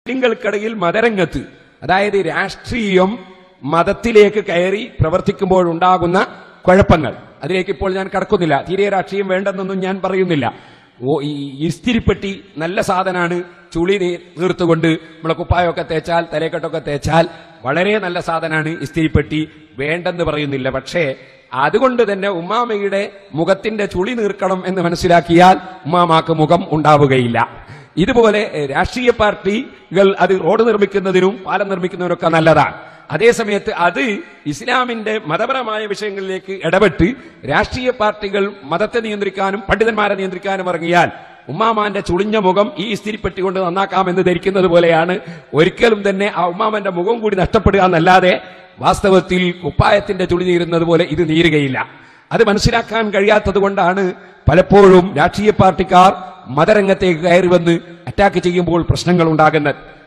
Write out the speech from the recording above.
മുസ്ലിങ്ങൾക്കിടയിൽ മതരംഗത്ത് അതായത് രാഷ്ട്രീയം മതത്തിലേക്ക് കയറി പ്രവർത്തിക്കുമ്പോഴുണ്ടാകുന്ന കുഴപ്പങ്ങൾ അതിലേക്ക് ഇപ്പോൾ ഞാൻ കടക്കുന്നില്ല തീരെ രാഷ്ട്രീയം വേണ്ടെന്നൊന്നും ഞാൻ പറയുന്നില്ല ഓ ഈ ഇസ്തിരിപ്പെട്ടി നല്ല സാധനമാണ് ചുളി നീ- തീർത്തുകൊണ്ട് നമ്മളെ കുപ്പായമൊക്കെ തേച്ചാൽ തലേക്കെട്ടൊക്കെ തേച്ചാൽ വളരെ നല്ല സാധനമാണ് ഇസ്തിരിപ്പെട്ടി വേണ്ടെന്ന് പറയുന്നില്ല പക്ഷേ അതുകൊണ്ട് തന്നെ ഉമ്മാമയുടെ മുഖത്തിന്റെ ചുളി നീർക്കണം എന്ന് മനസ്സിലാക്കിയാൽ ഉമ്മാമാക്ക് മുഖം ഉണ്ടാവുകയില്ല ഇതുപോലെ എഹ്, രാഷ്ട്രീയ പാർട്ടികൾ അത് റോഡ് നിർമ്മിക്കുന്നതിനും പാലം നിർമ്മിക്കുന്നതിനൊക്കെ നല്ലതാണ് അതേസമയത്ത് അത് ഇസ്ലാമിന്റെ മതപരമായ വിഷയങ്ങളിലേക്ക് ഇടപെട്ട് രാഷ്ട്രീയ പാർട്ടികൾ മതത്തെ നിയന്ത്രിക്കാനും പണ്ഡിതന്മാരെ നിയന്ത്രിക്കാനും ഇറങ്ങിയാൽ ഉമ്മാമാന്റെ ചുളിഞ്ഞ മുഖം ഈ ഇസ്തിരിപ്പെട്ടി കൊണ്ട് നന്നാക്കാമെന്ന് ധരിക്കുന്നത് പോലെയാണ് ഒരിക്കലും തന്നെ ആ ഉമ്മാമന്റെ മുഖം കൂടി നഷ്ടപ്പെടുക എന്നല്ലാതെ വാസ്തവത്തിൽ കുപ്പായത്തിന്റെ ചുളി നീരുന്നത് പോലെ ഇത് നീരുകയില്ല അത് മനസ്സിലാക്കാൻ കഴിയാത്തത് കൊണ്ടാണ് പലപ്പോഴും രാഷ്ട്രീയ പാർട്ടിക്കാർ മതരംഗത്തേക്ക് കയറി വന്ന് അറ്റാക്ക് ചെയ്യുമ്പോൾ പ്രശ്നങ്ങൾ ഉണ്ടാകുന്നത്